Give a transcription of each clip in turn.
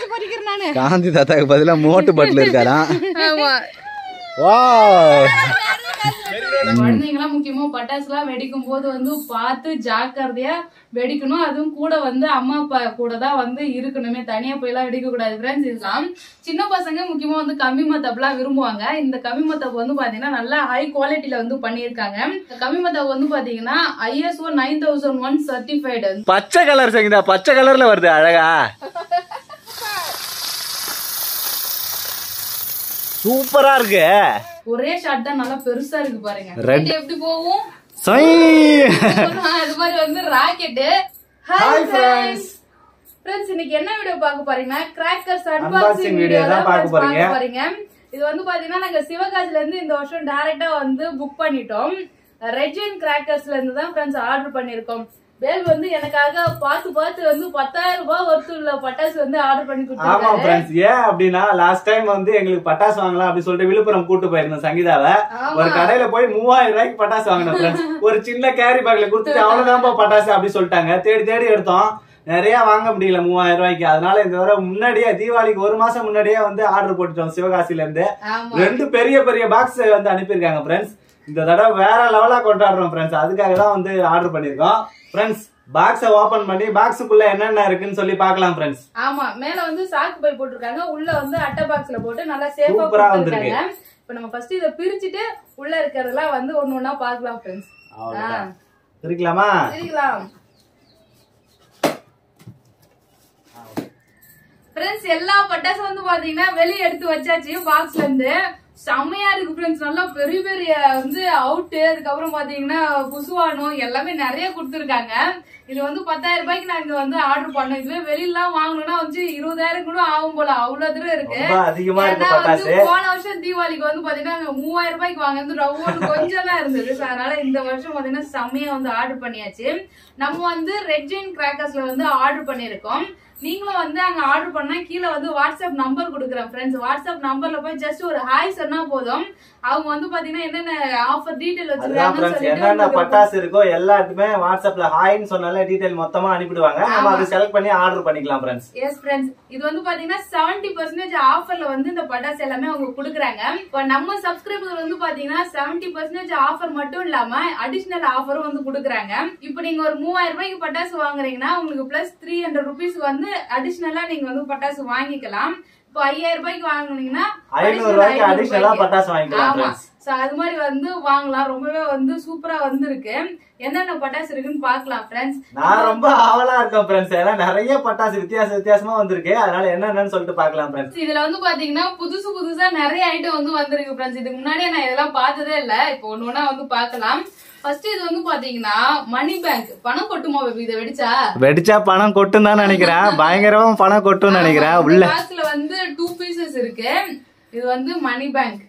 பறிக்கிறேன் நானு காந்தி தாத்தாக்கு பதிலா மோட்டு பட்டில் இருக்காராம் ஆமா வா குழந்தைங்களாம் முக்கியமா பட்டாசுலாம் வெடிக்கும் போது வந்து பார்த்து ஜாக்கிரதையா வெடிக்கணும் அதுவும் கூட வந்து அம்மா அப்பா கூட தான் வந்து இருக்கணுமே தனியா போயெல்லாம் வெடிக்க கூடாது ஃப்ரெண்ட்ஸ் இதெல்லாம் சின்ன பசங்க முக்கியமா வந்து கம்மி மத்தப்லாம் விரும்புவாங்க இந்த கம்மி மத்தப் வந்து பாத்தீங்கன்னா நல்லா ஹை குவாலிட்டில வந்து பண்ணியிருக்காங்க இந்த கம்மி மத்தப் வந்து பாத்தீங்கன்னா ISO nine thousand one certified பச்சை கலர் சங்கீதா பச்சை கலர்ல வருது அழகா சூப்பரா இருக்கு ஒரே ஷாட் தான் நல்லா பெருசா இருக்கு பாருங்க Red. இது எப்படி போகும் சொய். அது மாதிரி வந்து ராக்கெட் ஹாய் ஃப்ரெண்ட்ஸ் ஃப்ரெண்ட்ஸ் இன்னைக்கு என்ன வீடியோ பார்க்க போறீங்கன்னா கிராக்கர்ஸ் அன்பாக்சிங் வீடியோ தான் பார்க்க போறீங்க இது வந்து பாத்தீங்கன்னா நாங்க சிவகாசில இருந்து இந்த வருஷம் டைரக்டா வந்து புக் பண்ணிட்டோம் ரெஜின் கிராக்கர்ஸ்ல இருந்து தான் ஃப்ரெண்ட்ஸ் ஆர்டர் பண்ணிருக்கோம் வேல் வந்து எனக்காக பார்த்து பார்த்து வந்து பத்தாயிரம் ரூபாய் ஒருத்தர் உள்ள பட்டாசு வந்து ஆர்டர் பண்ணி ஆமா கொடுத்தாரு ஃப்ரெண்ட்ஸ் ஏன் அப்படின்னா லாஸ்ட் டைம் வந்து எங்களுக்கு பட்டாசு வாங்கலாம் அப்படின்னு சொல்லிட்டு விழுப்புரம் கூட்டு போயிருந்தோம் சங்கீதாவை ஒரு கடையில போய் மூவாயிரம் ரூபாய்க்கு பட்டாசு வாங்கினோம் ஃப்ரெண்ட்ஸ் ஒரு சின்ன கேரி பேக்ல கொடுத்துட்டு அவ்வளவுதான்ப்பா பட்டாசு அப்படி சொல்லிட்டாங்க தேடி தேடி எடுத்தோம் நிறைய வாங்க முடியல மூவாயிரம் ரூபாய்க்கு அதனால இந்த தடவை முன்னாடியே தீபாவளிக்கு ஒரு மாசம் முன்னாடியே வந்து ஆர்டர் போட்டுட்டோம் சிவகாசில இருந்து ஆமா ரெண்டு பெரிய பெரிய பாக்ஸ் வந்து அனுப்பியிருக்காங்க ஃப்ரெண்ட்ஸ் இந்த தடவை வேற லெவலா கொண்டாடுறோம் ஃப்ரெண்ட்ஸ் அதுக்காக தான் வந்து ஆர்டர் பண்ணிருக்கோம் ஃப்ரெண்ட்ஸ் பாக்ஸை ஓபன் பண்ணி பாக்ஸுக்குள்ள என்னென்ன இருக்குன்னு சொல்லி பார்க்கலாம் ஃப்ரெண்ட்ஸ் ஆமா மேல வந்து சாக்கு பை போட்டிருக்காங்க உள்ள வந்து அட்டை பாக்ஸ்ல போட்டு நல்லா சேஃபா சூப்பரா கொடுத்திருக்காங்க இப்ப நம்ம ஃபர்ஸ்ட் இத பிரிச்சுட்டு உள்ள இருக்கிறதெல்லாம் வந்து ஒண்ணு ஒண்ணா பார்க்கலாம் ஃப்ரெண்ட்ஸ் அவ்வளவுதான். இருக்கலாமா சரிங்களா ஃப்ரெண்ட்ஸ் எல்லா பட்டாசும் வந்து பாத்தீங்கன்னா வெளிய எடுத்து வச்சாச்சு பாக்ஸ்ல இருந்து செம்மையா இருக்கு ஃப்ரெண்ட்ஸ் நல்லா பெரிய பெரிய வந்து அவுட்டு அதுக்கப்புறம் பாத்தீங்கன்னா புசுவானம் எல்லாமே நிறைய கொடுத்துருக்காங்க இது வந்து பத்தாயிரம் ரூபாய்க்கு நாங்க வந்து ஆர்டர் பண்ணோம் இதுவே வெளியிலாம் வாங்கணும்னா வந்து இருபதாயிரம் கூட ஆகும் போல அவ்வளவு தூரம் இருக்கு ரொம்ப அதிகமா இருக்கு ஏன்னா வந்து பட்டாசு போன வருஷம் தீபாவளிக்கு வந்து பாத்தீங்கன்னா அங்க மூவாயிரம் ரூபாய்க்கு வாங்குறது ரொம்ப கொஞ்சம் தான் இருந்தது So, அதனால இந்த வருஷம் பாத்தீங்கன்னா செம்மையா வந்து ஆர்டர் பண்ணியாச்சு நம்ம வந்து ரெட் ஜெயின் கிராக்கர்ஸ்ல வந்து ஆர்டர் பண்ணிருக்கோம் நீங்களும் வந்து அங்க ஆர்டர் பண்ணா கீழே வந்து வாட்ஸ்அப் நம்பர் கொடுக்குறேன் ஃப்ரெண்ட்ஸ் வாட்ஸ்அப் நம்பர்ல போய் ஜஸ்ட் ஒரு ஹாய் சொன்னா போதும் அவங்க வந்து பாத்தீங்கன்னா என்னென்ன ஆஃபர் டீடைல் அதுதான் வச்சிருக்காங்கன்னு ஃப்ரெண்ட்ஸ் என்னென்ன சொல்லிட்டு பட்டாசு இருக்கோ எல்லாத்துக்குமே வாட்ஸ்அப்ல ஹாய்னு சொன்னாலே டீடைல் மொத்தமா அனுப்பிடுவாங்க நம்ம அதை செலக்ட் பண்ணி ஆர்டர் பண்ணிக்கலாம் ஃப்ரெண்ட்ஸ் எஸ் ஃப்ரெண்ட்ஸ் இது வந்து பாத்தீங்கன்னா செவன்டி பர்சன்டேஜ் ஆஃபர்ல வந்து இந்த பட்டாசு எல்லாமே அவங்க கொடுக்குறாங்க இப்போ நம்ம சப்ஸ்கிரைபர் வந்து பாத்தீங்கன்னா செவன்டி பர்சன்டேஜ் ஆஃபர் மட்டும் இல்லாம அடிஷனல் ஆஃபரும் வந்து கொடுக்குறாங்க இப்போ நீங்க ஒரு மூவாயிரம் ரூபாய்க்கு பட்டாசு வாங்குறீங்கன்னா உங்களுக்கு பிளஸ் த்ரீ ஹண்ட்ரட் ருபீஸ் வந்து அடிஷனலா நீங்க வந்து பட்டாசு வாங்கிக்கலாம் இப்போ ஐயாயிரம் ரூபாய்க்கு வாங்குனீங்கன்னா ஐநூறு ரூபாய்க்கு அடிஷனலா பட்டாசு வாங்கிக்கலாம் ஆமா ஃப்ரெண்ட்ஸ் சோ அது மாதிரி வந்து வாங்கலாம் ரொம்பவே வந்து சூப்பரா வந்திருக்கு என்னென்ன பட்டாசு இருக்குன்னு பாக்கலாம் ஃப்ரெண்ட்ஸ் நான் ரொம்ப ஆவலா இருக்கேன் ஃப்ரெண்ட்ஸ் ஏன்னா நிறைய பட்டாசு வித்தியாச வித்தியாசமா வந்திருக்கு அதனால என்னென்னு சொல்லிட்டு பார்க்கலாம் ஃப்ரெண்ட்ஸ் இதுல வந்து பாத்தீங்கன்னா புதுசு புதுசா நிறைய ஐட்டம் வந்து வந்திருக்கு ஃப்ரெண்ட்ஸ் இதுக்கு முன்னாடியே நான் இதெல்லாம் பார்த்ததே இல்ல இப்போ ஒண்ணு ஒண்ணா வந்து பார்க்கலாம் ஃபர்ஸ்ட் இது வந்து பாத்தீங்கன்னா மணி பேங்க் பணம் கொட்டுமா baby இதை வெடிச்சா வெடிச்சா பணம் கொட்டும் தான் நினைக்கிறேன் பயங்கரமா பணம் கொட்டும் நினைக்கிறேன் உள்ள பாக்ஸ்ல வந்து டூ பீசஸ் இருக்கு இது வந்து மணி பேங்க்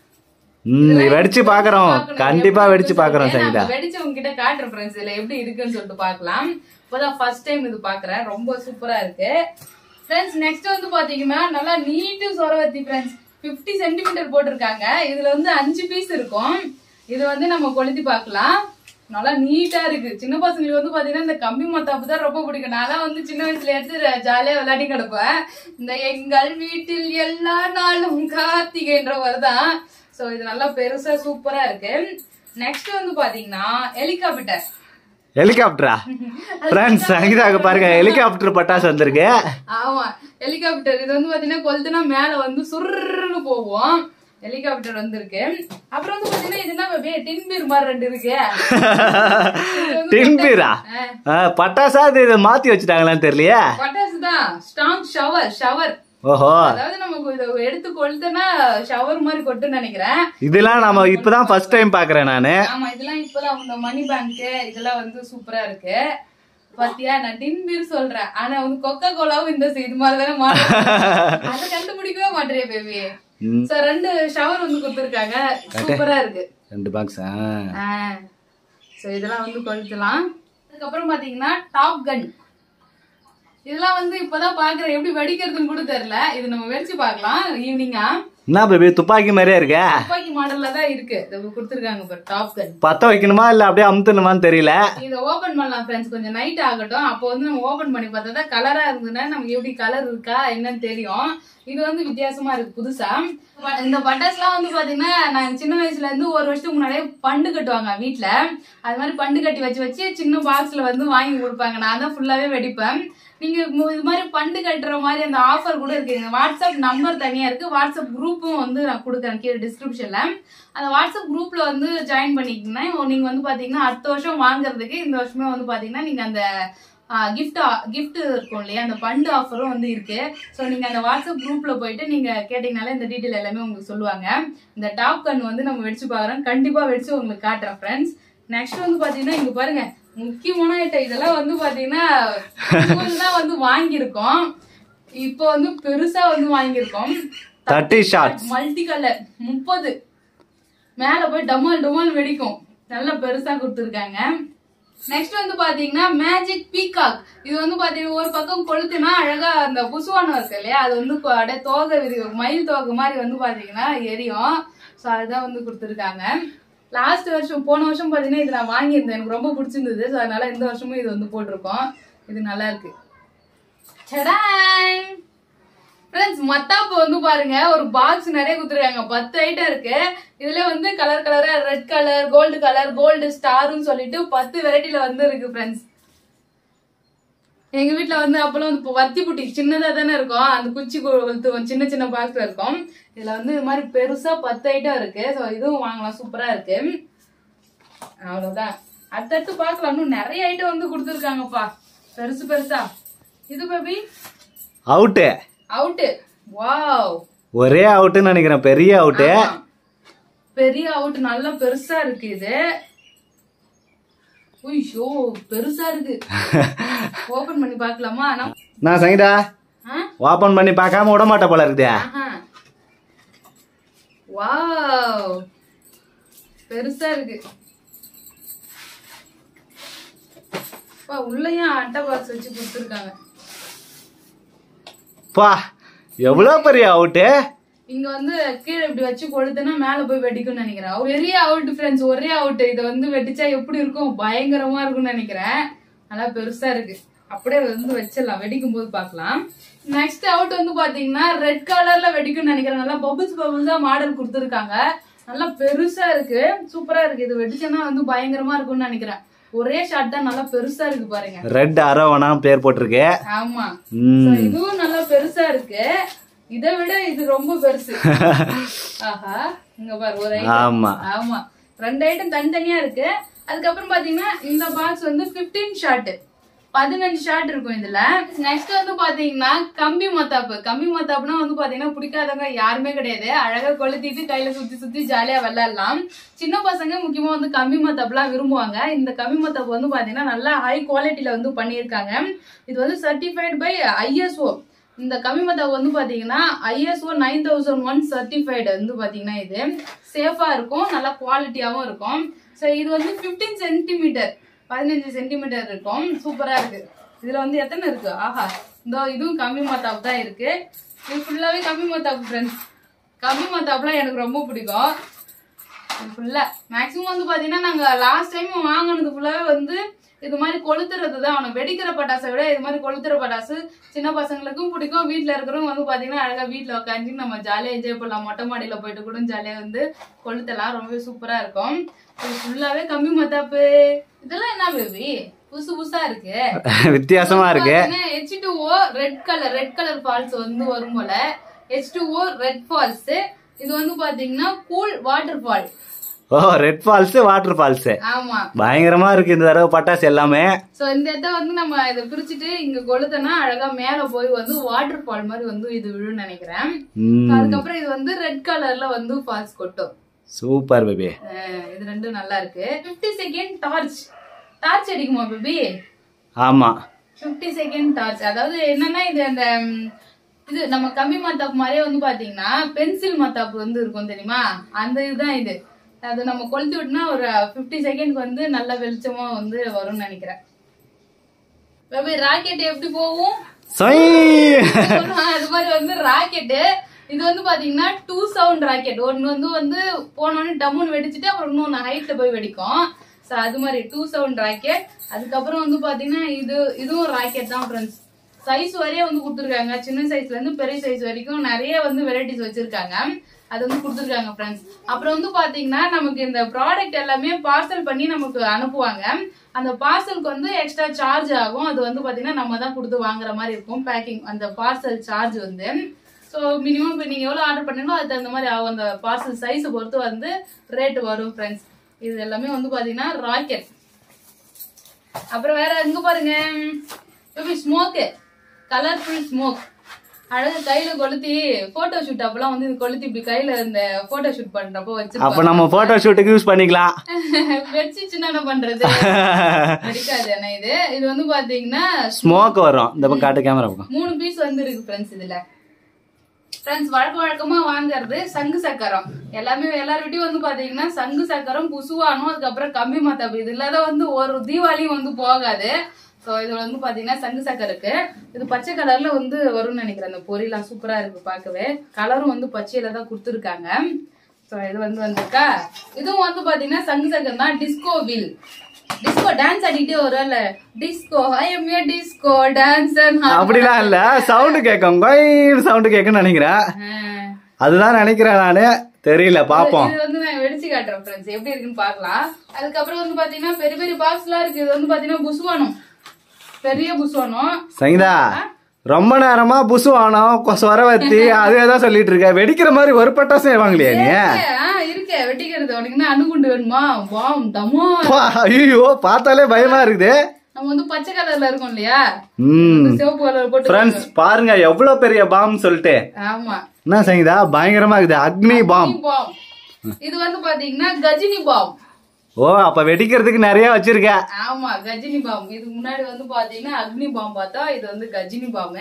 ம் வெடிச்சு பாக்குறோம் கண்டிப்பா வெடிச்சு பாக்குறோம் சங்கீதா வெடிச்சு உங்ககிட்ட காட்டுறேன் ஃப்ரெண்ட்ஸ் இதுல எப்படி இருக்குன்னு சொல்லிட்டு பார்க்கலாம் இப்பதான் ஃபர்ஸ்ட் டைம் இது பாக்குறேன் ரொம்ப சூப்பரா இருக்கு ஃப்ரெண்ட்ஸ் நெக்ஸ்ட் வந்து பாத்தீங்கன்னா நல்லா நீட்டு சொரவத்தி ஃப்ரெண்ட்ஸ் 50 சென்டிமீட்டர் போட்டிருக்காங்க இதுல வந்து அஞ்சு பீஸ் இருக்கும் இது வந்து நம்ம கொளுத்தி பார்க்கலாம் நல்லா நீட்டா இருக்கு சின்ன பசங்களுக்கு வந்து பாத்தீங்கன்னா இந்த கம்பி மத்தாப்பு தான் ரொம்ப பிடிக்கும் நான் வந்து சின்ன வயசுல எடுத்து ஜாலியா விளையாடி கிடப்பேன் இந்த எங்கள் வீட்டில் எல்லா நாளும் கார்த்திகைன்ற மாதிரிதான் சோ இது நல்லா பெருசா சூப்பரா இருக்கு நெக்ஸ்ட் வந்து பாத்தீங்கன்னா ஹெலிகாப்டர் ஹெலிகாப்டரா ஃப்ரெண்ட்ஸ் சங்கீதாக்கு பாருங்க ஹெலிகாப்டர் பட்டாசு வந்திருக்கு ஆமா ஹெலிகாப்டர் இது வந்து பாத்தீங்கன்னா கொளுத்துனா மேல வந்து சுருன்னு போகும் ஹெலிகாப்டர் வந்திருக்கு அப்புறம் வந்து பாத்தீங்கன்னா இது என்ன baby? டின் பீர் மாதிரி ரெண்டு இருக்கு டின்பீரா பட்டாசா இது இதை மாத்தி வச்சுட்டாங்களான்னு தெரியலையே பட்டாசு தான் ஸ்ட்ராங் ஷவர் ஷவர் ஓஹோ அதாவது நமக்கு இதை எடுத்து கொளுத்துனா ஷவர் மாதிரி கொட்டுன்னு நினைக்கிறேன் இதெல்லாம் நம்ம இப்பதான் ஃபர்ஸ்ட் டைம் பாக்குறேன் நானு ஆமா இதெல்லாம் இப்பதான் அவங்க மணி பேங்க் இதெல்லாம் வந்து சூப்பரா இருக்கு பாத்தியா நான் டின் பீர் சொல்றேன் ஆனா வந்து கொக்கா கோலாவும் இந்த இது மாதிரி தானே மாட்டேன் அதை கண்டுபிடிக்கவே மாட்டேறிய பேபி ம். சோ ரெண்டு ஷவர் வந்து கொடுத்துருக்காங்க சூப்பரா இருக்கு ரெண்டு பாக்ஸ் சோ இதெல்லாம் வந்து கொளுத்தலாம் அதுக்கப்புறம் பாத்தீங்கன்னா டாப் கன் இதெல்லாம் வந்து இப்பதான் பாக்குறேன் எப்படி வெடிக்கிறதுன்னு கூட தெரியல இது நம்ம வெடிச்சு பார்க்கலாம் ஈவினிங்கா என்ன பேபி துப்பாக்கி மாதிரியே இருக்க துப்பாக்கி மாடல்ல தான் இருக்கு இது கொடுத்துருக்காங்க பாரு டாப் கன் பத்த வைக்கணுமா இல்ல அப்படியே அமுத்தணுமான்னு தெரியல இதை ஓபன் பண்ணலாம் ஃப்ரெண்ட்ஸ் கொஞ்சம் நைட் ஆகட்டும் அப்போ வந்து நம்ம ஓபன் பண்ணி பார்த்தா தான் கலரா இருந்ததுன்னா நமக்கு எப்படி கலர் இருக்கா என்னன்னு தெரியும் இது வந்து வித்தியாசமா இருக்கு புதுசா ப- இந்த பட்டாசுலாம் வந்து பாத்தீங்கன்னா நான் சின்ன வயசுல இருந்து ஒரு வருஷத்துக்கு முன்னாடியே பண்டு கட்டுவாங்க வீட்ல அது மாதிரி பண்டு கட்டி வச்சு வச்சு சின்ன பாக்ஸ்ல வந்து வாங்கி கொடுப்பாங்க நான் தான் ஃபுல்லாவே வெடிப்பேன் நீங்க மு- இது மாதிரி பண்டு கட்டுற மாதிரி அந்த ஆஃபர் கூட இருக்கு எங்க வாட்ஸ்அப் நம்பர் தனியா இருக்கு வாட்ஸ்அப் குரூப்பும் வந்து நான் கொடுக்குறேன் கீழே டிஸ்கிரிப்ஷன்ல அந்த வாட்ஸ்அப் குரூப்ல வந்து ஜாயின் பண்ணிக்கிட்டீங்கன்னா நீங்க வந்து பாத்தீங்கன்னா அடுத்த வருஷம் வாங்குறதுக்கு இந்த வருஷமே வந்து பாத்தீங்கன்னா நீங்க அந்த கிஃப்ட் gift இருக்கும் இல்லையா அந்த பண்டு ஆஃபரும் வந்து இருக்கு ஸோ நீங்க அந்த வாட்ஸ்அப் குரூப்ல போயிட்டு நீங்க கேட்டீங்கனாலே இந்த டீட்டெயில் எல்லாமே உங்களுக்கு சொல்லுவாங்க இந்த டாப் கன் வந்து நம்ம வெடிச்சு பார்க்குறோம் கண்டிப்பா வெடிச்சு உங்களுக்கு காட்டுறேன் ஃப்ரெண்ட்ஸ் நெக்ஸ்ட் வந்து பாத்தீங்கன்னா இங்க பாருங்க முக்கியமான ஐட்டம் இதெல்லாம் வந்து பாத்தீங்கன்னா தான் வந்து வாங்கியிருக்கோம் இப்போ வந்து பெருசா வந்து வாங்கியிருக்கோம் தேர்ட்டி ஷார்ட்ஸ் மல்டி கலர் முப்பது மேல போய் டமால் டமால் வெடிக்கும் நல்லா பெருசா கொடுத்துருக்காங்க நெக்ஸ்ட் வந்து பாத்தீங்கன்னா மேஜிக் பீகாக் இது வந்து பாத்தீங்கன்னா ஒரு பக்கம் கொளுத்துனா அழகா அந்த புசுவானம் இருக்கு இல்லையா அது வந்து கொ- அப்படியே தோகை விரி மயில் தோகை மாதிரி வந்து பாத்தீங்கன்னா எரியும் ஸோ அதுதான் வந்து கொடுத்துருக்காங்க லாஸ்ட் வருஷம் போன வருஷம் பாத்தீங்கன்னா இது நான் வாங்கியிருந்தேன் எனக்கு ரொம்ப பிடிச்சிருந்தது ஸோ அதனால இந்த வருஷமும் இது வந்து போட்டிருக்கோம் இது நல்லா இருக்கு சடாய் ஃப்ரெண்ட்ஸ் மத்தாப்பு வந்து பாருங்க ஒரு பாக்ஸ் நிறைய கொடுத்துருக்காங்க பத்து ஐட்டம் இருக்கு இதுல வந்து கலர் கலரா red colour gold colour gold ஸ்டார்னு சொல்லிட்டு பத்து வெரைட்டில வந்து இருக்கு ஃப்ரெண்ட்ஸ் எங்க வீட்ல வந்து அப்பெல்லாம் வந்து இப்போ வத்தி புட்டி சின்னதா தானே இருக்கும் அந்த குச்சி கொளுத்துவோம் சின்ன சின்ன பாக்ஸ்ல இருக்கும் இதுல வந்து இது மாதிரி பெருசா பத்து ஐட்டம் இருக்கு ஸோ இதுவும் வாங்கலாம் சூப்பரா இருக்கு அவ்வளவுதான் அடுத்தடுத்து பார்க்கலாம் இன்னும் நிறைய ஐட்டம் வந்து கொடுத்துருக்காங்கப்பா பெருசு பெருசா இது பேபி அவுட்டு அவுட்டு வாவ் ஒரே அவுட்டுன்னு நினைக்கிறேன் பெரிய அவுட்டு ஆமா. பெரிய அவுட் நல்லா பெருசா இருக்கு இது உய்யோ பெருசா இருக்கு ஓபன் பண்ணி பார்க்கலாமா ஆனா நான் சங்கீதா ஆ? ஓபன் பண்ணி பார்க்காம விட மாட்டேன் போல இருக்குதே ஆஹா. வாவ் பெருசா இருக்கு அப்பா, உள்ளேயும் அட்டை பாக்ஸ் வச்சு கொடுத்துருக்காங்க பா எவ்வளவு பெரிய அவுட்டு இங்க வந்து கீழே இப்படி வச்சு கொளுத்துனா மேல போய் வெடிக்கும்னு நினைக்கிறேன் பெரிய அவுட் ஃப்ரெண்ட்ஸ் ஒரே அவுட் இதை வந்து வெடிச்சா எப்படி இருக்கும் பயங்கரமா இருக்கும்னு நினைக்கிறேன் நல்லா பெருசா இருக்கு அப்படியே வந்து வச்சிடலாம் வெடிக்கும் போது பார்க்கலாம் நெக்ஸ்ட் அவுட் வந்து பாத்தீங்கன்னா ரெட் கலர்ல வெடிக்கும்னு நினைக்கிறேன் நல்லா பபுள்ஸ் பபுள்ஸா மாடல் கொடுத்துருக்காங்க நல்லா பெருசா இருக்கு சூப்பரா இருக்கு இது வெடிச்சேன்னா வந்து பயங்கரமா இருக்கும்னு நினைக்கிறேன் ஒரே ஷாட் தான் நல்லா பெருசா இருக்கு பாருங்க ரெட் அரவணா பேர் போட்டிருக்கு ஆமா ம் So, இதுவும் நல்லா பெருசா இருக்கு இதை விட இது ரொம்ப பெருசு ஆஹா இங்க பாரு ஒரு item. ஆமா ஆமா ரெண்டு ஐட்டம் தனித்தனியா இருக்கு அதுக்கப்புறம் பாத்தீங்கன்னா இந்த பாக்ஸ் வந்து 15 ஷாட் பதினஞ்சு ஷாட் இருக்கும் இதுல நெக்ஸ்ட் வந்து பாத்தீங்கன்னா கம்பி மத்தாப்பு கம்பி மத்தாப்புனா வந்து பாத்தீங்கன்னா பிடிக்காதவங்க யாருமே கிடையாது அழகா கொளுத்திட்டு கையில சுத்தி சுத்தி ஜாலியா விளையாடலாம் சின்ன பசங்க முக்கியமா வந்து கம்பி மத்தாப்புலாம் விரும்புவாங்க இந்த கம்பி மத்தாப்பு வந்து பாத்தீங்கன்னா நல்லா ஹை குவாலிட்டியில வந்து பண்ணியிருக்காங்க இது வந்து சர்டிஃபைட் பை ஐஎஸ்ஓ இந்த கம்மி மத்தாப்பு வந்து பாத்தீங்கன்னா ISO nine thousand one certified வந்து பாத்தீங்கன்னா இது சேஃபா இருக்கும் நல்லா குவாலிட்டியாவும் இருக்கும் ஸோ இது வந்து 15 சென்டிமீட்டர் பதினஞ்சு சென்டிமீட்டர் இருக்கும் சூப்பரா இருக்கு இதுல வந்து எத்தனை இருக்கு ஆஹா இந்த இதுவும் கம்மி மத்தாப்பு தான் இருக்கு இது ஃபுல்லாவே கம்மி மத்தாப்பு ஃப்ரெண்ட்ஸ் கம்மி மத்தாப்புலாம் எனக்கு ரொம்ப பிடிக்கும் ஃபுல்லா மேக்ஸிமம் வந்து பாத்தீங்கன்னா நாங்க லாஸ்ட் டைம் வாங்கினது ஃபுல்லாவே வந்து இது மாதிரி கொளுத்துறது தான் அவனை வெடிக்கிற பட்டாசை விட இது மாதிரி கொளுத்துற பட்டாசு சின்ன பசங்களுக்கும் பிடிக்கும் வீட்ல இருக்கிறவங்க வந்து பாத்தீங்கன்னா அழகா வீட்ல உட்காந்து நம்ம ஜாலியா என்ஜாய் பண்ணலாம் மொட்டை மாடியில போயிட்டு கூட ஜாலியா வந்து கொளுத்தலாம் ரொம்பவே சூப்பரா இருக்கும் இது ஃபுல்லாவே கம்மி மத்தாப்பு இதெல்லாம் என்ன பேபி புதுசு புதுசா இருக்கு வித்தியாசமா இருக்கு H two O red colour red colour falls வந்து வரும் போல H two O red falls இது வந்து பாத்தீங்கன்னா கூல் வாட்டர் ஃபால் ஓ ரெட் ஃபால்ஸ் வாட்டர் ஃபால்ஸ் ஆமா பயங்கரமா இருக்கு இந்த தடவை பட்டாசு எல்லாமே சோ இந்த இடத்த வந்து நம்ம இதை பிரிச்சுட்டு இங்க கொளுத்தனா அழகா மேல போய் வந்து வாட்டர் ஃபால் மாதிரி வந்து இது விழுன்னு நினைக்கிறேன் ம் அதுக்கப்புறம் இது வந்து ரெட் கலர்ல வந்து ஃபால்ஸ் கொட்டும் சூப்பர் பேபி அஹ் இது ரெண்டும் நல்லா இருக்கு 50 செகண்ட் டார்ச் டார்ச் அடிக்குமா பேபி ஆமா 50 செகண்ட் டார்ச் அதாவது என்னன்னா இது அந்த ம், இது நம்ம கம்பி மத்தாப்பு மாதிரியே வந்து பாத்தீங்கன்னா பென்சில் மத்தாப்பு வந்து இருக்கும் தெரியுமா அந்த இதுதான் இது அது நம்ம கொளுத்தி விட்டோம்னா ஒரு 50 செகண்ட்க்கு வந்து நல்ல வெளிச்சமா வந்து வரும்னு நினைக்கிறேன் பேபி ராக்கெட் எப்படி போகும் சொய் அது மாதிரி வந்து ராக்கெட்டு இது வந்து பாத்தீங்கன்னா டூ சவுண்ட் ராக்கெட் ஒன்னு வந்து வந்து போனோடனே டம்முன்னு வெடிச்சிட்டு அப்புறம் இன்னொன்னு ஹைட்ல போய் வெடிக்கும் சோ அது மாதிரி டூ சவுண்ட் ராக்கெட் அதுக்கப்புறம் வந்து பாத்தீங்கன்னா இது இதுவும் ராக்கெட் தான் ஃப்ரெண்ட்ஸ் சைஸ் வரையே வந்து கொடுத்துருக்காங்க சின்ன சைஸ்ல இருந்து பெரிய சைஸ் வரைக்கும் நிறைய வந்து வெரைட்டிஸ் வச்சிருக்காங்க அது வந்து கொடுத்துருக்காங்க ஃப்ரெண்ட்ஸ் அப்புறம் வந்து பாத்தீங்கன்னா நமக்கு இந்த ப்ராடக்ட் எல்லாமே பார்சல் பண்ணி நமக்கு அனுப்புவாங்க அந்த பார்சலுக்கு வந்து எக்ஸ்ட்ரா சார்ஜ் ஆகும் அது வந்து பாத்தீங்கன்னா நம்ம தான் கொடுத்து வாங்குற மாதிரி இருக்கும் பேக்கிங் அந்த பார்சல் சார்ஜ் வந்து ஸோ மினிமம் இப்போ நீங்கள் எவ்வளோ ஆர்டர் பண்ணீங்களோ அதுக்கு தகுந்த மாதிரி ஆகும் அந்த பார்சல் சைஸை பொறுத்து வந்து ரேட் வரும் ஃப்ரெண்ட்ஸ் இது எல்லாமே வந்து பாத்தீங்கன்னா ராக்கெட் அப்புறம் வேற எங்க பாருங்க எப்படி ஸ்மோக்கு கலர்ஃபுல் ஸ்மோக் அழகு கையில கொளுத்தி போட்டோ ஷூட் அப்பெல்லாம் வந்து இது கொளுத்தி இப்படி கையில இந்த போட்டோ ஷூட் பண்றப்போ அப்ப வச்சிருப்பாங்க நம்ம போட்டோ ஷூட்டுக்கு யூஸ் பண்ணிக்கலாம் வெடிச்சிச்சுன்னா என்ன பண்றது வெடிக்காது ஆனா இது இது வந்து பாத்தீங்கன்னா ஸ்மோக் வரும் இந்த பக்கம் காட்டு கேமரா பக்கம் மூணு பீஸ் வந்து இருக்கு ஃப்ரெண்ட்ஸ் இதுல ஃப்ரெண்ட்ஸ் வழக்க வழக்கமா வாங்குறது சங்கு சக்கரம் எல்லாமே எல்லார் வீட்டையும் வந்து பாத்தீங்கன்னா சங்கு சக்கரம் புசுவானும் அதுக்கப்புறம் கம்பி மத்தாப்பு இது இல்லாத வந்து ஒரு தீபாவளியும் வந்து போகாது சோ இதுல வந்து பாத்தீங்கன்னா சங்கு சக்கரம் இருக்கு இது பச்சை கலர்ல வந்து வரும்னு நினைக்கிறேன் அந்த பொரியலாம் சூப்பரா இருக்கு பார்க்கவே கலரும் வந்து பச்சையில தான் கொடுத்துருக்காங்க சோ இது வந்து வந்திருக்கா இதுவும் வந்து பாத்தீங்கன்னா சங்கு சக்கரம் தான் டிஸ்கோ வில் டிஸ்கோ டான்ஸ் ஆடிட்டே வரும்ல disco I am a disco dancer அப்படிலாம் இல்ல சவுண்ட் கேட்கும் சவுண்ட் கேட்கும்னு நினைக்கிறேன் அதுதான் நினைக்கிறேன் நானு தெரியல பாப்போம் இது வந்து நான் வெடிச்சு காட்டுறேன் ஃப்ரெண்ட்ஸ் எப்படி இருக்குன்னு பார்க்கலாம் அதுக்கப்புறம் வந்து பாத்தீங்கன்னா பெரிய பெரிய பாக்ஸ் எல்லாம் இருக்கு இது வந்து பாத்தீங்கன்னா புஸ்வானம் பெரிய புஸ்வானம் சங்கீதா ரொம்ப நேரமா புசுவானம் சொரவத்தி அதே தான் சொல்லிட்டு இருக்க வெடிக்கிற மாதிரி ஒரு பட்டாசம் செய்வாங்களே நீ ஆ, இருக்கே வெட்டிக்கிறது உனக்கு என்ன அணுகுண்டு வேணுமா வாம் டமோ ஐயோ பார்த்தாலே பயமா இருக்குது நம்ம வந்து பச்சை கலர்ல இருக்கும் இல்லையா ம் சிவப்பு கலர் போட்டு ஃப்ரெண்ட்ஸ் பாருங்க எவ்வளவு பெரிய பாம் சொல்லிட்டு ஆமா என்ன சங்கீதா பயங்கரமா இருக்குது அக்னி பாம் பாம் இது வந்து பாத்தீங்கன்னா கஜினி பாம் ஓ அப்ப வெடிக்கிறதுக்கு நிறைய வச்சிருக்க ஆமா கஜினி பாம் இதுக்கு முன்னாடி வந்து பாத்தீங்கன்னா அக்னி பாம் பார்த்தா இது வந்து கஜினி பாம்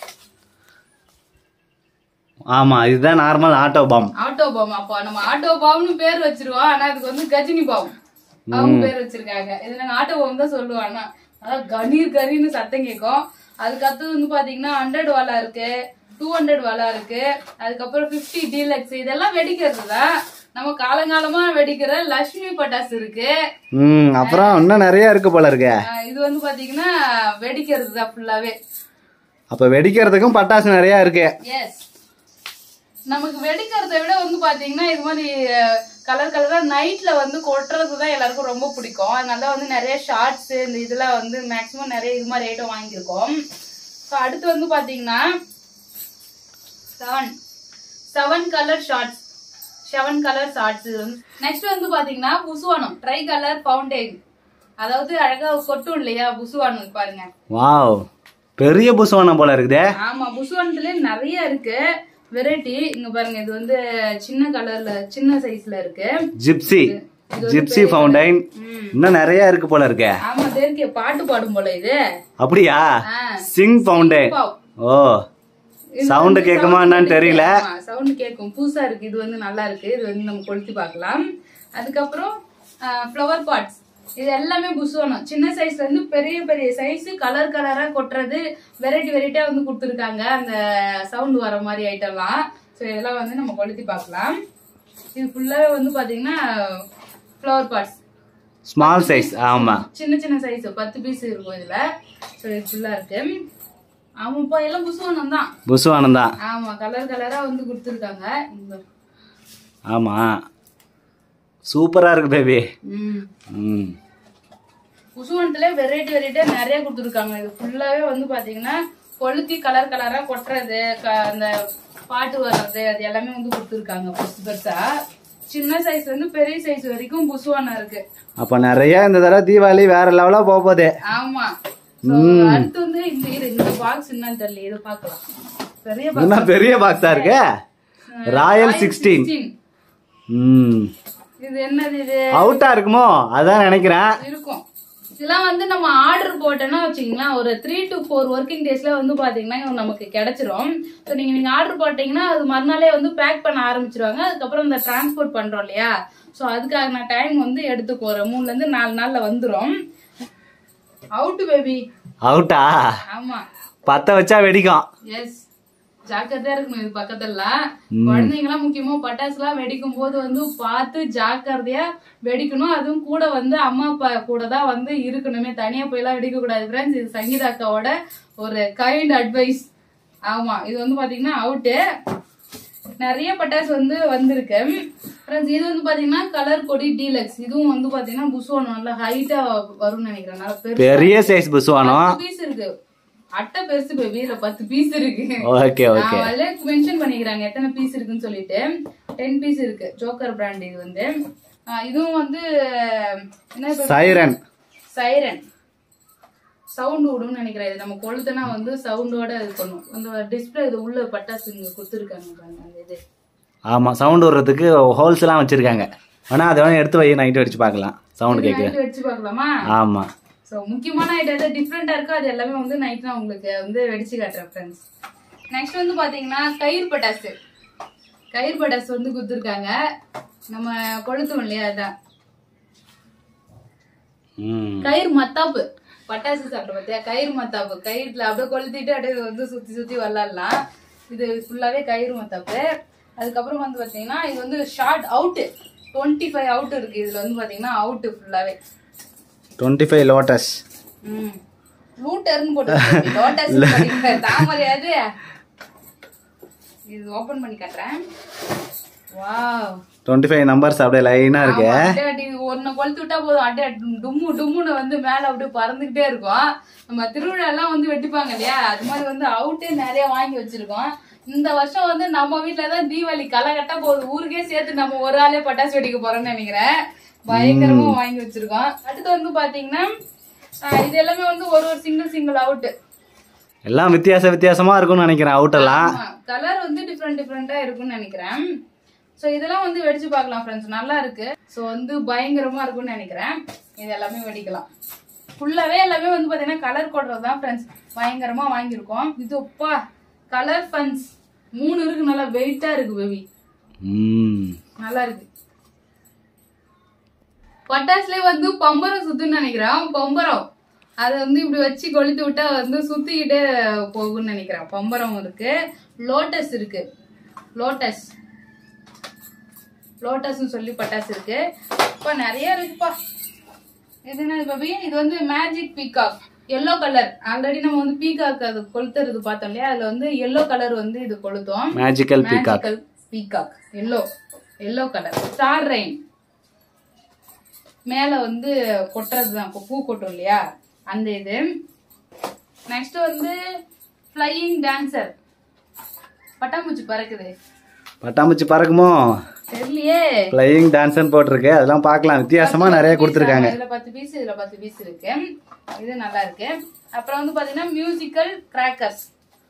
ஆமா இதுதான் normal auto bomb auto bomb அப்போ நம்ம ஆட்டோ பாம்னு பேர் வச்சிருவோம் ஆனா அதுக்கு வந்து கஜினி பாம் அவங்க பேர் வச்சிருக்காங்க இது நாங்க ஆட்டோ பாம் தான் சொல்லுவோம் ஆனா அதான் கணீர் கரின்னு சத்தம் கேட்கும் அதுக்கு அடுத்தது வந்து பாத்தீங்கன்னா ஹண்ட்ரட் வாலா இருக்கு டூ ஹண்ட்ரட் வாலா இருக்கு அதுக்கப்புறம் பிப்டி டீலக்ஸ் இதெல்லாம் வெடிக்கிறது தான் நம்ம காலங்காலமா வெடிக்கிற லட்சுமி பட்டாசு இருக்கு ம் அப்புறம் இன்னும் நிறைய இருக்கு போல இருக்கு ஆஹ் இது வந்து பாத்தீங்கன்னா வெடிக்கிறது தான் ஃபுல்லாவே அப்ப வெடிக்கிறதுக்கும் பட்டாசு நிறைய இருக்கு எஸ் நமக்கு வெடிக்கிறத விட வந்து பாத்தீங்கன்னா இது மாதிரி கலர் கலரா நைட்ல வந்து கொட்டுறது தான் எல்லாருக்கும் ரொம்ப பிடிக்கும் அதனால வந்து நிறைய ஷார்ட்ஸ் இந்த இதெல்லாம் வந்து மேக்ஸிமம் நிறைய இது மாதிரி ஐட்டம் வாங்கியிருக்கோம் ஸோ அடுத்து வந்து பாத்தீங்கன்னா seven seven colour shots seven colour shots next வந்து பாத்தீங்கன்னா புசுவானம் ட்ரை கலர் ஃபவுண்டெயின் அதாவது அழகா கொட்டும் இல்லையா புசுவானம் பாருங்க வாவ் பெரிய புசுவானம் போல இருக்குதே ஆமா புசுவானத்துல நிறைய இருக்கு வெரைட்டி இங்க பாருங்க இது வந்து சின்ன கலர்ல சின்ன சைஸ்ல இருக்கு ஜிப்சி ஜிப்சி ஃபவுண்டைன் ம். இன்னும் நிறைய இருக்கு போல இருக்கே ஆமா தேர்க்கே பாட்டு பாடும் போல இது அப்படியா ஆ. Sing fountain Wow. ஓ சவுண்ட் கேக்குமா என்னன்னு தெரியல சவுண்ட் கேட்கும் புதுசா இருக்கு இது வந்து நல்லா இருக்கு இது வந்து நம்ம கொளுத்தி பார்க்கலாம் அதுக்கப்புறம் ஃப்ளவர் பாட்ஸ் இது எல்லாமே புசுவனம் சின்ன சைஸ்ல இருந்து பெரிய பெரிய சைஸ் கலர் கலரா கொட்டுறது வெரைட்டி வெரைட்டியா வந்து கொடுத்துருக்காங்க அந்த சவுண்ட் வர மாதிரி ஐட்டம்லாம் ஸோ இதெல்லாம் வந்து நம்ம கொளுத்தி பார்க்கலாம் இது ஃபுல்லாவே வந்து பாத்தீங்கன்னா ஃப்ளவர் பாட்ஸ் ஸ்மால் சைஸ் ஆமா சின்ன சின்ன சைஸ் பத்து பீஸ் இருக்கும் இதுல ஸோ இது ஃபுல்லா இருக்கு ஆமாப்பா எல்லாம் புசுவனம் தான் புசுவானம் தான் ஆமா கலர் கலரா வந்து கொடுத்துருக்காங்க இந்த ஆமா சூப்பரா இருக்கு பேபி ம் ம் புசுவனத்துல வெரைட்டி வெரைட்டியா நிறைய கொடுத்துருக்காங்க இது ஃபுல்லாவே வந்து பாத்தீங்கன்னா கொளுத்தி கலர் கலரா கொட்டுறது க- அந்த பாட்டு வர்றது அது எல்லாமே வந்து கொடுத்துருக்காங்க பெருசு பெருசா சின்ன சைஸ்ல இருந்து பெரிய சைஸ் வரைக்கும் புசுவானம் இருக்கு அப்ப நிறைய இந்த தடவை தீபாவளி வேற லெவலா போக போகுது ஆமா So, அடுத்து வந்து இந்த இரு, இந்த பாக்ஸ் என்னன்னு தெரியல இது பார்க்கலாம் பெரிய box. என்ன பெரிய பாக்ஸா இருக்கு ராயல் சிக்ஸ்டீன் 16. ம் இது என்னது இது அவுட்டா இருக்குமோ அதான் நினைக்கிறேன் இருக்கும் இதெல்லாம் வந்து நம்ம ஆர்டர் போட்டோம்னா வச்சுக்கலாம் ஒரு த்ரீ டு ஃபோர் ஒர்க்கிங் டேஸ்ல வந்து பாத்தீங்கன்னா இது நமக்கு கிடைச்சிரும் ஸோ நீங்க நீங்க ஆர்டர் போட்டீங்கன்னா அது மறுநாளே வந்து பேக் பண்ண ஆரம்பிச்சிருவாங்க அதுக்கப்புறம் இந்த டிரான்ஸ்போர்ட் பண்றோம் இல்லையா ஸோ அதுக்கான டைம் வந்து எடுத்துக்கும் ஒரு மூணுல இருந்து நாலு நாள்ல வந்துரும் அவுட் பேபி அவுட்டா ஆமா பத்த வச்சா வெடிக்கும் எஸ் ஜாக்கிரதையா இருக்கணும் இது பக்கத்துல குழந்தைங்க எல்லாம் முக்கியமா பட்டாசு எல்லாம் வெடிக்கும் போது வந்து பார்த்து ஜாக்கிரதையா வெடிக்கணும் அதுவும் கூட வந்து அம்மா அப்பா கூட தான் வந்து இருக்கணுமே தனியா போய் எல்லாம் வெடிக்க கூடாது ஃப்ரெண்ட்ஸ் இது சங்கீதா அக்காவோட ஒரு கைண்ட் அட்வைஸ் ஆமா இது வந்து பாத்தீங்கன்னா அவுட்டு நிறைய பட்டாசு வந்து வந்திருக்கு ஃப்ரெண்ட்ஸ் இது வந்து பாத்தீங்கன்னா கலர் கொடி டீலக்ஸ் இதுவும் வந்து பாத்தீங்கன்னா புஷ்வானம் நல்லா ஹைட்டா வரும்னு நினைக்கிறேன் நல்லா பெருசா பெரிய சைஸ் புசுவானம் பீஸ் இருக்கு அட்டை பெருசு பேபி இதுல பத்து பீஸ் இருக்கு ஓகே ஓகே நான் அதுல மென்ஷன் பண்ணிக்கிறாங்க எத்தனை பீஸ் இருக்குன்னு சொல்லிட்டு டென் பீஸ் இருக்கு ஜோக்கர் பிராண்ட் இது வந்து ஆஹ் இதுவும் வந்து என்ன சைரன் சைரன் சவுண்ட் விடும்னு நினைக்கிறேன் இது நம்ம கொளுத்துனா வந்து சவுண்டோட இது பண்ணும் அந்த டிஸ்பிளே இது உள்ள பட்டாசு இங்க கொடுத்துருக்காங்க பாருங்க அந்த இது ஆமா சவுண்ட் விடுறதுக்கு ஹோல்ஸ் எல்லாம் வச்சிருக்காங்க ஆனா அதை வேணா எடுத்து வை நைட் அடிச்சு பார்க்கலாம் சவுண்ட் கேட்குது நைட் வச்சு பார்க்கலாமா ஆமா ஸோ முக்கியமான ஐட்டம் எதாவது டிஃப்ரெண்டா இருக்கோ அது எல்லாமே வந்து நைட் நான் உங்களுக்கு வந்து வெடிச்சு காட்டுறேன் ஃப்ரெண்ட்ஸ் நெக்ஸ்ட் வந்து பாத்தீங்கன்னா கயிறு பட்டாசு கயிறு பட்டாசு வந்து கொடுத்துருக்காங்க நம்ம கொளுத்துவோம் இல்லையா அதான் ம் கயிறு மத்தாப்பு பட்டாசு சாப்பிட்ட பார்த்தியா கயிறு மத்தாப்பு கயிறுல அப்படியே கொளுத்திட்டு அப்படியே வந்து சுத்தி சுத்தி விளாடலாம் இது ஃபுல்லாவே கயிறு மத்தாப்பு அதுக்கப்புறம் வந்து பாத்தீங்கன்னா இது வந்து shot out twenty five out இருக்கு இதுல வந்து பாத்தீங்கன்னா அவுட்டு ஃபுல்லாவே டுவெண்ட்டி ஃபைவ் லோட்டஸ் ம் லூட்டர்னு போட்டு லோட்டஸ் தாமரையாது இது ஓபன் பண்ணி காட்டுறேன் வாவ் டுவெண்ட்டி ஃபைவ் நம்பர்ஸ் அப்படியே லைனா இருக்கு ஆமா, அட்டை அடி ஒன்னு கொளுத்து விட்டா போதும் அட்டை அடி- டும்மு டும்முன்னு வந்து மேல அப்படியே பறந்துகிட்டே இருக்கும் நம்ம திருவிழா எல்லாம் வந்து வெட்டிப்பாங்க இல்லையா அது மாதிரி வந்து அவுட்டே நிறைய வாங்கி வச்சிருக்கோம் இந்த வருஷம் வந்து நம்ம வீட்டுல தான் தீபாவளி களை கட்ட போகுது ஊருக்கே சேர்த்து நம்ம ஒரு ஆளே பட்டாசு வெடிக்க போறோம்னு நினைக்கிறேன் பயங்கரமா வாங்கி வச்சிருக்கோம் அடுத்து வந்து பாத்தீங்கன்னா ஆஹ், இது எல்லாமே வந்து ஒரு ஒரு சிங்கிள் சிங்கிள் அவுட் எல்லாம் வித்தியாச வித்தியாசமா இருக்கும்னு நினைக்கிறேன் அவுட்டெல்லாம் கலர் வந்து டிஃப்ரெண்ட் டிஃப்ரெண்டா இருக்கும்னு நினைக்கிறேன் சோ இதெல்லாம் வந்து வெடிச்சு பார்க்கலாம் ஃப்ரெண்ட்ஸ் நல்லா இருக்கு சோ வந்து பயங்கரமா இருக்கும்னு நினைக்கிறேன் இது எல்லாமே வெடிக்கலாம் ஃபுல்லாவே எல்லாமே வந்து பாத்தீங்கன்னா கலர் கோடுறது தான் ஃப்ரெண்ட்ஸ் பயங்கரமா வாங்கியிருக்கோம் இது அப்பா கலர் ஃபன்ஸ் மூணு இருக்கு நல்லா வெயிட்டா இருக்கு பேபி ம் நல்லா இருக்கு பட்டாசுல வந்து பம்பரம் சுத்துன்னு நினைக்கிறேன் பம்பரம் அதை வந்து இப்படி வச்சு கொளுத்து விட்டா வந்து சுத்திக்கிட்டே போகும்னு நினைக்கிறேன் பம்பரம் இருக்கு லோட்டஸ் இருக்கு லோட்டஸ் லோட்டஸ்னு சொல்லி பட்டாசு இருக்கு இப்போ நிறைய இருக்குப்பா இது என்ன பாபி இது வந்து magic peacock yellow colour already நம்ம வந்து பீகாக் அது கொளுத்துறது பார்த்தோம் இல்லையா அதுல வந்து எல்லோ கலர் வந்து இது கொளுத்தோம் magical peacock magical peacock yellow yellow colour star rain மேல வந்து கொட்டுறது தான் இப்போ பூ கொட்டும் இல்லையா அந்த இது நெக்ஸ்ட் வந்து ஃப்ளையிங் டான்சர் பட்டாம்பூச்சி பறக்குது பட்டாம்பூச்சி பறக்குமோ தெரியலையே ஃப்ளையிங் டான்ஸ்னு போட்டிருக்கு அதெல்லாம் பார்க்கலாம் வித்தியாசமா நிறைய கொடுத்துருக்காங்க இதுல பத்து பீஸ் இதுல பத்து பீஸ் இருக்கு இது நல்லா இருக்கு அப்புறம் வந்து பாத்தீங்கன்னா மியூசிக்கல் கிராக்கர்ஸ்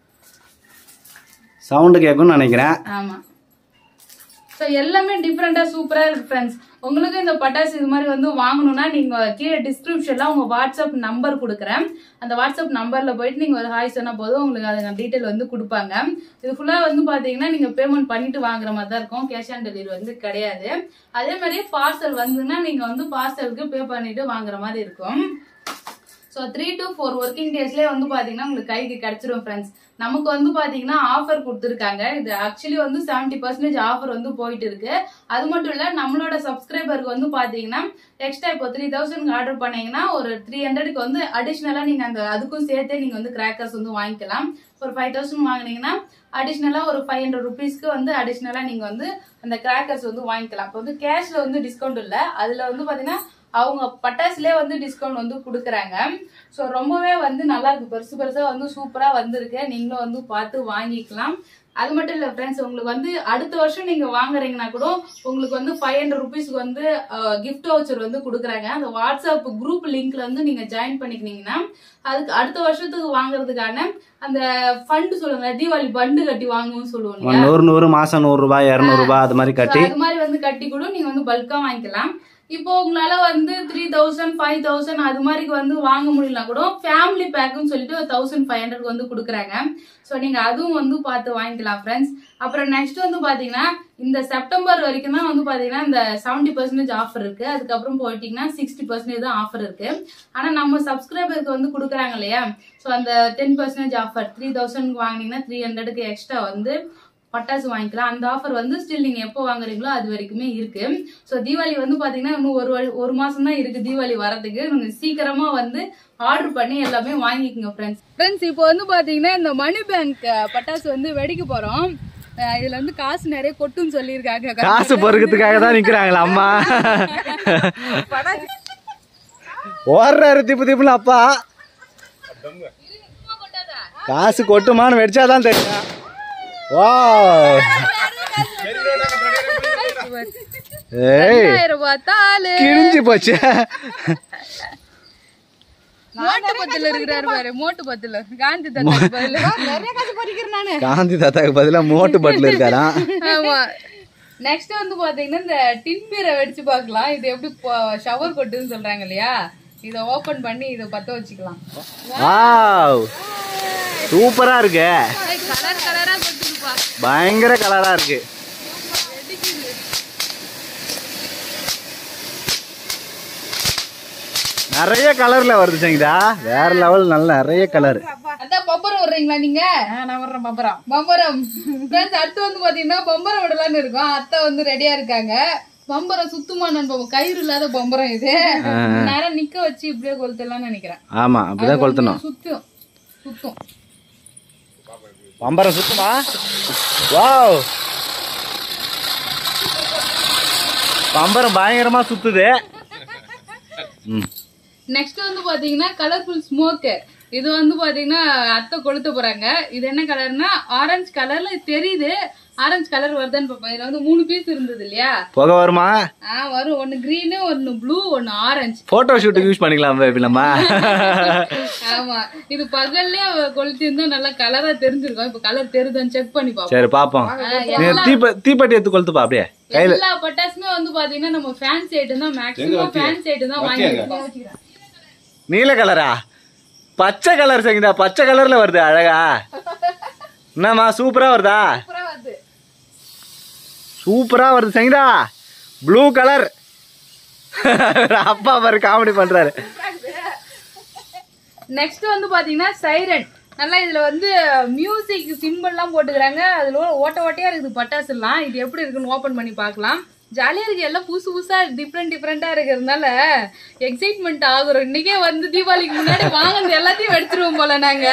சவுண்டு கேட்கும்னு நினைக்கிறேன் ஆமா ஸோ எல்லாமே டிஃப்ரெண்டா சூப்பரா இருக்கு ஃப்ரெண்ட்ஸ் உங்களுக்கு இந்த பட்டாசு இது மாதிரி வந்து வாங்கணும்னா நீங்க கீழே டிஸ்கிரிப்ஷன்ல உங்க வாட்ஸ்அப் நம்பர் கொடுக்குறேன் அந்த வாட்ஸ்அப் நம்பர்ல போயிட்டு நீங்க ஒரு ஹாய் சொன்னா போதும் உங்களுக்கு அதுக்கு டீட்டெயில் வந்து கொடுப்பாங்க இது ஃபுல்லா வந்து பாத்தீங்கன்னா நீங்க பேமெண்ட் பண்ணிட்டு வாங்குற மாதிரி தான் இருக்கும் கேஷ் ஆன் டெலிவரி வந்து கிடையாது அதே மாதிரி பார்சல் வந்துன்னா நீங்க வந்து பார்சலுக்கு பே பண்ணிட்டு வாங்குற மாதிரி இருக்கும் so three to four working டேஸ்லேயே வந்து பார்த்தீங்கன்னா உங்களுக்கு கைக்கு கிடைச்சிரும் ஃப்ரெண்ட்ஸ் நமக்கு வந்து பார்த்தீங்கன்னா ஆஃபர் கொடுத்துருக்காங்க இது ஆக்சுவலி வந்து செவன்ட்டி பர்சன்டேஜ் ஆஃபர் வந்து போயிட்டு இருக்கு அது மட்டும் இல்லை நம்மளோட சப்ஸ்கிரைபருக்கு வந்து பார்த்தீங்கன்னா எக்ஸ்ட்ரா இப்போ த்ரீ தௌசண்ட் ஆர்டர் பண்ணீங்கன்னா ஒரு த்ரீ ஹண்ட்ரடுக்கு வந்து அடிஷ்னலாக நீங்கள் அந்த அதுக்கும் சேர்த்தே நீங்கள் வந்து கிராக்கர்ஸ் வந்து வாங்கிக்கலாம் ஒரு ஃபைவ் தௌசண்ட் வாங்குனீங்கன்னா அடிஷ்னலாக ஒரு ஃபைவ் ஹண்ட்ரட் ருபீஸ்க்கு வந்து அடிஷ்னலாக நீங்கள் வந்து அந்த கிராக்கர்ஸ் வந்து வாங்கிக்கலாம் இப்போ வந்து கேஷில் வந்து டிஸ்கவுண்ட் இல்லை அதில் வந்து பார்த்தீங்கன்னா அவங்க பட்டாசுலேயே வந்து டிஸ்கவுண்ட் வந்து கொடுக்குறாங்க ஸோ ரொம்பவே வந்து நல்லா இருக்கு பெருசு பெருசா வந்து சூப்பரா வந்திருக்கு நீங்களும் வந்து பார்த்து வாங்கிக்கலாம் அது மட்டும் இல்ல ஃப்ரெண்ட்ஸ் உங்களுக்கு வந்து அடுத்த வருஷம் நீங்க வாங்குறீங்கன்னா கூட உங்களுக்கு வந்து ஃபைவ் ஹண்ட்ரட் ருபீஸ்க்கு வந்து கிஃப்ட் வவுச்சர் வந்து கொடுக்குறாங்க அந்த வாட்ஸ்அப் குரூப் லிங்க்ல வந்து நீங்க ஜாயின் பண்ணிக்கினீங்கன்னா அதுக்கு அடுத்த வருஷத்துக்கு வாங்குறதுக்கான அந்த ஃபண்ட் சொல்லுங்க தீபாவளி பண்டு கட்டி வாங்குவோம்னு சொல்லுவோம் இல்லையா? நூறு நூறு மாசம் நூறு ரூபாய் இருநூறு ரூபாய் அது மாதிரி So, கட்டி அது மாதிரி வந்து கட்டி கூட நீங்க வந்து பல்கா வாங்கிக்கலாம் இப்போ உங்களால வந்து த்ரீ தௌசண்ட் ஃபைவ் தௌசண்ட் அது மாதிரி வந்து வாங்க முடியலனா கூட ஃபேமிலி பேக்குன்னு சொல்லிட்டு தௌசண்ட் ஃபைவ் ஹண்ட்ரட் வந்து கொடுக்குறாங்க ஸோ நீங்க அதுவும் வந்து பார்த்து வாங்கிக்கலாம் ஃப்ரெண்ட்ஸ் அப்புறம் நெக்ஸ்ட் வந்து பாத்தீங்கன்னா இந்த செப்டம்பர் வரைக்கும் தான் வந்து பாத்தீங்கன்னா இந்த செவன்டி பர்சன்டேஜ் ஆஃபர் இருக்கு அதுக்கப்புறம் போயிட்டீங்கன்னா சிக்ஸ்டி பர்சன்டேஜ் தான் ஆஃபர் இருக்கு ஆனா நம்ம சப்ஸ்கிரைபருக்கு வந்து கொடுக்குறாங்க இல்லையா ஸோ அந்த ten percentage offer three thousand வாங்கினீங்கன்னா த்ரீ ஹண்ட்ரடுக்கு எக்ஸ்ட்ரா வந்து பட்டாசு வாங்கிக்கலாம் அந்த ஆஃபர் வந்து ஸ்டில் நீங்க எப்போ வாங்குறீங்களோ அது வரைக்குமே இருக்கு ஸோ தீபாவளி வந்து பாத்தீங்கன்னா இன்னும் ஒரு வரு- ஒரு மாசம் தான் இருக்கு தீபாவளி வரதுக்கு நீங்க சீக்கிரமா வந்து ஆர்டர் பண்ணி எல்லாமே வாங்கிக்கோங்க ஃப்ரெண்ட்ஸ் ஃப்ரெண்ட்ஸ் இப்போ வந்து பாத்தீங்கன்னா இந்த மணி பேங்க் பட்டாசு வந்து வெடிக்க போறோம் அஹ் இதுல வந்து காசு நிறைய கொட்டுன்னு சொல்லியிருக்காங்க காசு பொறுக்கிறதுக்காக தான் நிக்கிறாங்களா அம்மா ஓடுறாரு திப்பு திப்புன்னு அப்பா காசு கொட்டுமான்னு வெடிச்சாதான் தெரியும் வா ஏய் ரெண்டாயிரம் பார்த்தாலு கிழிஞ்சு போச்சு மோட்டு பத்துல இருக்கிறாரு பாரு மோட்டு பத்துல காந்தி தத்தா பதில் நிறைய காசு பறிக்கிறேன் நானு காந்தி தாத்தாக்கு பதிலா மோட்டு பட்டில் இருக்காராம் ஆமா நெக்ஸ்ட் வந்து பாத்தீங்கன்னா இந்த டின் பீரை வெடிச்சு பார்க்கலாம் இது எப்படி ஷவர் கொட்டுன்னு சொல்றாங்க இல்லையா இத ஓபன் பண்ணி இத பத்த வச்சுக்கலாம் வாவ் சூப்பரா இருக்கு கலர் கலரா கொட்டுதுப்பா பயங்கர கலரா இருக்கு நிறைய கலர்ல வருது சங்கீதா வேற லெவல் நல்ல நிறைய கலர் அதான் பம்பரம் விடுறீங்களா நீங்க நான் வர்றேன் பம்பரம் பம்பரம் Friends, அடுத்து வந்து பாத்தீங்கன்னா பம்பரம் விடலாம்னு இருக்கோம் அத்தை வந்து ரெடியா இருக்காங்க பம்பரம் சுத்தமா நண்பம் கயிறு இல்லாத பம்பரம் இது நேரம் நிக்க வச்சு இப்படியே கொளுத்தலாம்னு நினைக்கிறேன் ஆமா அப்படிதான் கொளுத்தணும் சுத்தும் சுத்தும் பம்பரம் சுத்துமா வாவ் பம்பரம் பயங்கரமா சுத்துது ம் நெக்ஸ்ட் வந்து பாத்தீங்கன்னா கலர்ஃபுல் ஸ்மோக்கு இது வந்து பாத்தீங்கன்னா அத்தை கொளுத்த போறாங்க இது என்ன கலர்னா ஆரஞ்சு கலர்ல தெரியுது ஆரஞ்சு கலர் வருதான்னு பார்ப்போம் இதுல வந்து மூணு பீஸ் இருந்தது இல்லையா புகை வருமா ஆ வரும் ஒன்னு கிரீனு ஒன்னு ப்ளூ ஒன்னு ஆரஞ்சு போட்டோ ஷூட்டுக்கு யூஸ் பண்ணிக்கலாம் baby நம்ம ஆமா இது பகல்லே கொளுத்தி இருந்தா நல்லா கலரா தெரிஞ்சிருக்கும் இப்ப கலர் தெரியுதான்னு செக் பண்ணி பார்ப்போம் சரி பாப்போம் ஆ, நீ தீப்ப தீப்பெட்டி எடுத்து கொளுத்துப்பா அப்படியே எல்லா பட்டாசுமே வந்து பாத்தீங்கன்னா நம்ம ஃபேன்சி ஐட்டம் தான் மேக்ஸிமம் ஃபேன்சி ஐட்டம் தான் வாங்கி நீல கலரா பச்சை கலர் சங்கீதா பச்சை கலர்ல வருது அழகா என்னம்மா சூப்பரா வருதா வருது சூப்பரா வருது சங்கீதா ப்ளூ கலர் அப்பா பாரு காமெடி பண்றாரு நெக்ஸ்ட் வந்து பாத்தீங்கன்னா சைரன் நல்லா இதுல வந்து மியூசிக் சிம்பிள்லாம் போட்டுக்கிறாங்க அதுல ஓட்ட ஓட்டையா இருக்குது பட்டாசுலாம் இது எப்படி இருக்குன்னு ஓபன் பண்ணி பார்க்கலாம் ஜாலியா இருக்கு எல்லாம் புதுசு புதுசா டிஃப்ரெண்ட் டிஃப்ரெண்டா இருக்கிறதுனால எக்ஸைட்மெண்ட் ஆகுறோம் இன்னைக்கே வந்து தீபாவளிக்கு முன்னாடி வாங்கினது எல்லாத்தையும் வெடிச்சிருவோம் போல நாங்க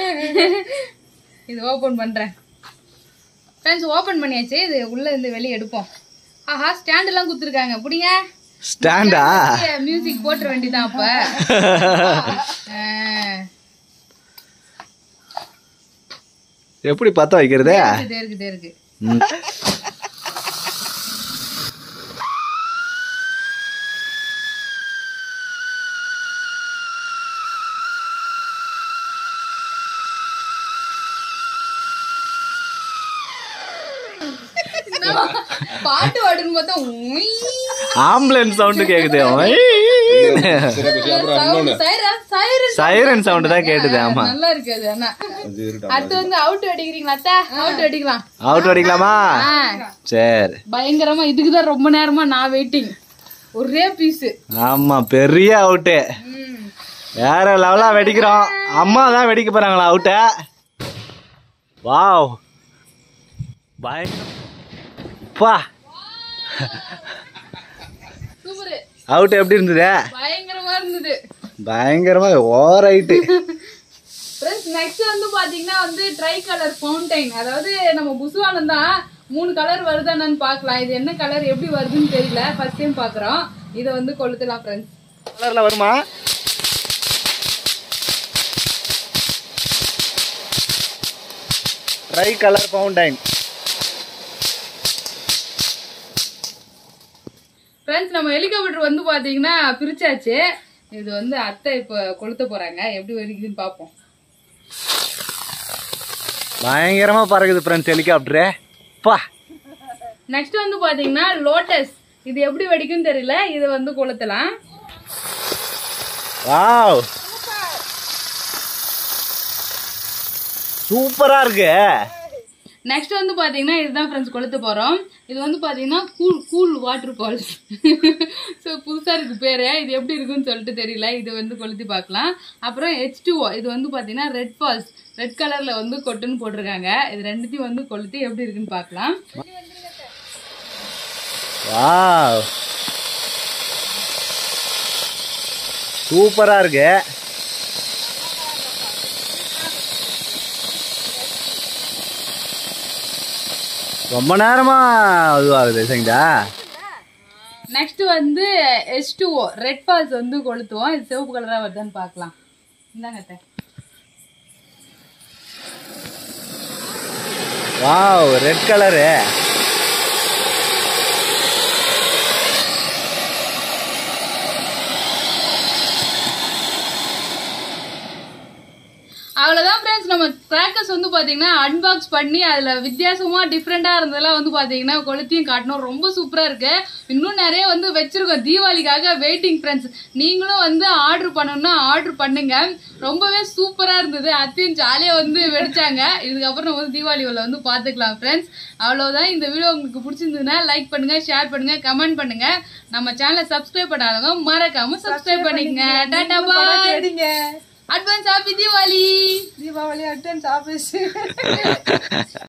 இது ஓபன் பண்றேன் ஃப்ரெண்ட்ஸ் ஓபன் பண்ணியாச்சு இது உள்ள இருந்து வெளியே எடுப்போம் ஆஹா ஸ்டாண்ட் எல்லாம் குத்துருக்காங்க புடிங்க ஸ்டாண்டா மியூசிக் போட்டுற வேண்டியதான் அப்ப ஆ. எப்படி பத்த வைக்கிறது இருக்குது இருக்குது இருக்கு ம். பாட்டு பாடுன்னு பார்த்தா உய். ஆம்புலன்ஸ் சவுண்டு கேக்குது Sound, siren, siren siren sound தான் கேட்டுது ஆமா நல்லா இருக்கு அது ஆனா அடுத்து வந்து அவுட் அடிக்கிறீங்களா அத்தா அவுட் அடிக்கலாம் அவுட் அடிக்கலாமா ஆ, சரி பயங்கரமா இதுக்குதான் ரொம்ப நேரமா நான் வெயிட்டிங் ஒரே பீஸ் ஆமா பெரிய அவுட்டு வேற லெவலா வெடிக்கிறோம் அம்மா தான் வெடிக்க போறாங்களா அவுட்ட வாவ் பயங்கரம் பா சூப்பர் அவுட் எப்படி இருந்தது பயங்கரமா இருந்தது பயங்கரமா ஓவர் ஆயிட்டு ஃப்ரெண்ட்ஸ் நெக்ஸ்ட் வந்து பாத்தீங்கன்னா வந்து ட்ரை கலர் ஃபவுண்டைன் அதாவது நம்ம புசுவானம் தான் மூணு கலர் வருதானு பார்க்கலாம் இது என்ன கலர் எப்படி வருதுன்னு தெரியல ஃபர்ஸ்ட் டைம் பாக்குறோம் இதை வந்து கொளுத்தலாம் ஃப்ரெண்ட்ஸ் கலர்ல வருமா ட்ரை கலர் ஃபவுண்டைன் ஃப்ரெண்ட்ஸ் நம்ம ஹெலிகாப்டர் வந்து பாத்தீங்கன்னா பிரிச்சாச்சு இது வந்து அத்தை இப்போ கொளுத்த போறாங்க எப்படி வருதுன்னு பார்ப்போம் பயங்கரமா பறக்குது ஃப்ரெண்ட்ஸ் ஹெலிகாப்டரு பா நெக்ஸ்ட் வந்து பாத்தீங்கன்னா லோட்டஸ் இது எப்படி வெடிக்கும் தெரியல இது வந்து கொளுத்தலாம் வாவ் சூப்பரா இருக்கு நெக்ஸ்ட் வந்து பாத்தீங்கன்னா இதுதான் ஃப்ரெண்ட்ஸ் கொளுத்த போறோம் இது வந்து பாத்தீங்கன்னா cool cool waterfalls so புதுசா இருக்கு பேரு இது எப்படி இருக்குன்னு சொல்லிட்டு தெரியல இது வந்து கொளுத்தி பார்க்கலாம் அப்புறம் ஹெச் இது வந்து பாத்தீங்கன்னா ரெட் ஃபால்ஸ் ரெட் கலர்ல வந்து கொட்டுன்னு போட்டிருக்காங்க இது ரெண்டுத்தையும் வந்து கொளுத்தி எப்படி இருக்குன்னு பார்க்கலாம் வாவ் சூப்பரா இருக்கு ரொம்ப நேரமா இதுவாகுது சரிங்களா நெக்ஸ்ட் வந்து எச் டூஓ ரெட் ஃபால்ஸ் வந்து கொளுத்துவோம் இது சிவப்பு கலரா வருதான்னு பார்க்கலாம் இந்தாங்க அத்தை. வாவ் ரெட் கலரு அவ்வளவுதான் ஃப்ரெண்ட்ஸ் நம்ம கிராக்கர்ஸ் வந்து பாத்தீங்கன்னா அன்பாக்ஸ் பண்ணி அதுல வித்தியாசமா டிஃப்ரெண்டா இருந்ததெல்லாம் வந்து பாத்தீங்கன்னா கொளுத்தியும் காட்டணும் ரொம்ப சூப்பரா இருக்கு இன்னும் நிறைய வந்து வச்சிருக்கோம் தீபாவளிக்காக வெயிட்டிங் ஃப்ரெண்ட்ஸ் நீங்களும் வந்து ஆர்டர் பண்ணணும்னா ஆர்டர் பண்ணுங்க ரொம்பவே சூப்பரா இருந்தது அத்தையும் ஜாலியா வந்து வெடிச்சாங்க இதுக்கப்புறம் நம்ம வந்து தீபாவளி உள்ள வந்து பாத்துக்கலாம் ஃப்ரெண்ட்ஸ் அவ்வளவுதான் இந்த வீடியோ உங்களுக்கு பிடிச்சிருந்ததுன்னா லைக் பண்ணுங்க ஷேர் பண்ணுங்க கமெண்ட் பண்ணுங்க நம்ம சேனலை சப்ஸ்கிரைப் பண்ணாதவங்க மறக்காம சப்ஸ்கிரைப் பண்ணிக்கங்க டாடா பாய் சரிங்க அட்வான்ஸ் ஹாப்பி தீபாவளி தீபாவளி அட்டன் ஆபீஸ்